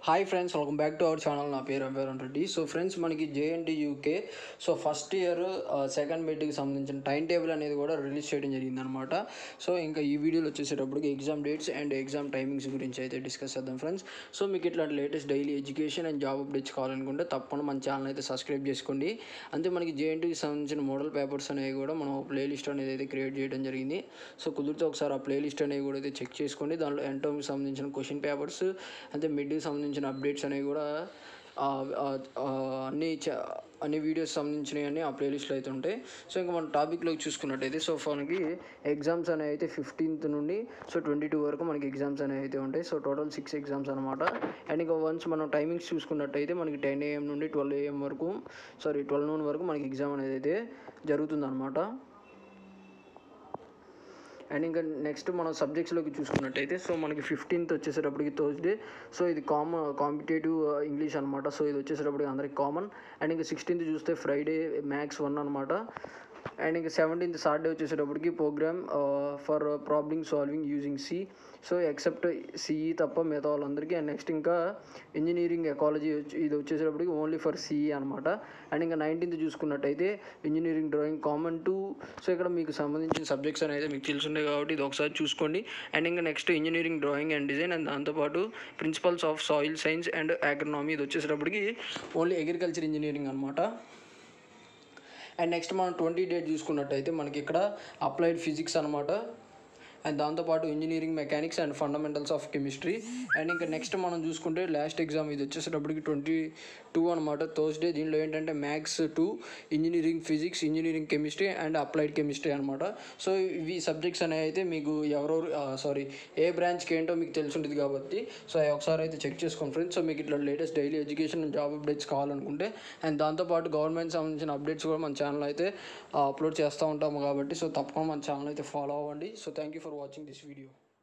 hi friends welcome back to our channel నా పేరు Abhyaran Reddy so friends మనకి JNTUK so first year second మీట్కి సంబంధించిన టైం టేబుల్ అనేది కూడా రిలీజ్ చేయడం జరిగిందనమాట సో ఇంకా ఈ వీడియోలో వచ్చేసేటప్పటికి exam dates and exam timings గురించి అయితే డిస్కస్ చేద్దాం ఫ్రెండ్స్ సో మీకు ఇట్లాంటి latest daily education and job updates కావాలనుకుంటే తప్పకుండా మన ఛానల్ అయితే సబ్స్క్రైబ్ చేసుకోండి అంతే మనకి జేఎన్టీకి సంబంధించిన మోడల్ పేపర్స్ అనేవి కూడా మనం ప్లేలిస్ట్ అనేది అయితే క్రియేట్ చేయడం జరిగింది సో కుదిరితే ఒకసారి ఆ ప్లేలిస్ట్ అనేవి కూడా అయితే చెక్ చేసుకోండి దాంట్లో ఎంటోమ్కి సంబంధించిన క్వశ్చన్ పేపర్స్ అంతే మిడ్కి సంబంధించిన అప్డేట్స్ అనేవి కూడా ఆ, ఆ, ఆ, అన్ని చ- అన్ని వీడియోస్ సంబంధించినవి అన్ని ఆ ప్లేలిస్ట్లో అయితే ఉంటాయి సో ఇంకా మన టాపిక్లోకి చూసుకున్నట్టయితే సో మనకి ఎగ్జామ్స్ అనేవి అయితే ఫిఫ్టీన్త్ నుండి సో ట్వంటీ టూ వరకు మనకి ఎగ్జామ్స్ అనేవి అయితే ఉంటాయి సో టోటల్ సిక్స్ ఎగ్జామ్స్ అనమాట అండ్ ఇంకా వన్స్ మనం టైమింగ్స్ చూసుకున్నట్టయితే మనకి టెన్ ఏఎం నుండి ట్వెల్వ్ ఏఎం వరకు సారీ ట్వెల్వ్ నూన్ వరకు మనకి ఎగ్జామ్ అనేది అయితే జరుగుతుందన్నమాట అండ్ ఇంకా నెక్స్ట్ మనం సబ్జెక్ట్స్లోకి చూసుకున్నట్టయితే సో మనకి ఫిఫ్టీన్త్ వచ్చేసేటప్పటికి థర్స్డే సో ఇది కామన్ కాంపిటేటివ్ ఇంగ్లీష్ అనమాట సో ఇది వచ్చేసేటప్పటికి అందరికి కామన్ అండ్ ఇంకా సిక్స్టీన్త్ చూస్తే ఫ్రైడే మ్యాథ్స్ వన్ అనమాట అండ్ ఇంకా సెవెంటీన్త్ సాటర్డే వచ్చేసేటప్పటికి program for problem solving using C so except CE తప్ప మిగతా వాళ్ళందరికీ అండ్ నెక్స్ట్ ఇంకా ఇంజనీరింగ్ ఎకాలజీ ఇది వచ్చేసేటప్పటికి ఓన్లీ ఫర్ సిఈ అనమాట అండ్ ఇంకా నైన్టీన్త్ చూసుకున్నట్టయితే engineering drawing common to so ఇక్కడ మీకు సంబంధించిన సబ్జెక్ట్స్ అనేది మీకు తెలుసుండే కాబట్టి ఇది ఒకసారి చూసుకోండి అండ్ ఇంకా next engineering drawing and design and దాంతోపాటు principles of soil science and agronomy ఇది వచ్చేసేటప్పటికి ఓన్లీ అగ్రికల్చర్ ఇంజనీరింగ్ అనమాట అండ్ నెక్స్ట్ మనం ట్వంటీ డేట్ చూసుకున్నట్టయితే మనకి ఇక్కడ అప్లైడ్ ఫిజిక్స్ అనమాట అండ్ దాంతోపాటు engineering mechanics and fundamentals of chemistry and ఇంకా నెక్స్ట్ మనం చూసుకుంటే లాస్ట్ ఎగ్జామ్ ఇది వచ్చేసేటప్పటికి ట్వంటీ టూ అనమాట థర్స్డే దీనిలో ఏంటంటే maths two engineering physics engineering chemistry and applied chemistry అనమాట సో ఇవి సబ్జెక్ట్స్ అనేవి అయితే మీకు ఎవరెవరు సారీ ఏ బ్రాంచ్కి ఏంటో మీకు తెలిసి ఉంటుంది కాబట్టి సో అవి ఒకసారి అయితే చెక్ చేసుకోండి ఫ్రెండ్స్ సో మీకు ఇట్లా latest daily education and job updates కావాలనుకుంటే అండ్ దాంతోపాటు గవర్నమెంట్ సంబంధించిన అప్డేట్స్ కూడా మన ఛానల్ అయితే అప్లోడ్ చేస్తూ ఉంటాము కాబట్టి సో తప్పకుండా మన ఛానల్ అయితే ఫాలో అవ్వండి so thank you for watching this video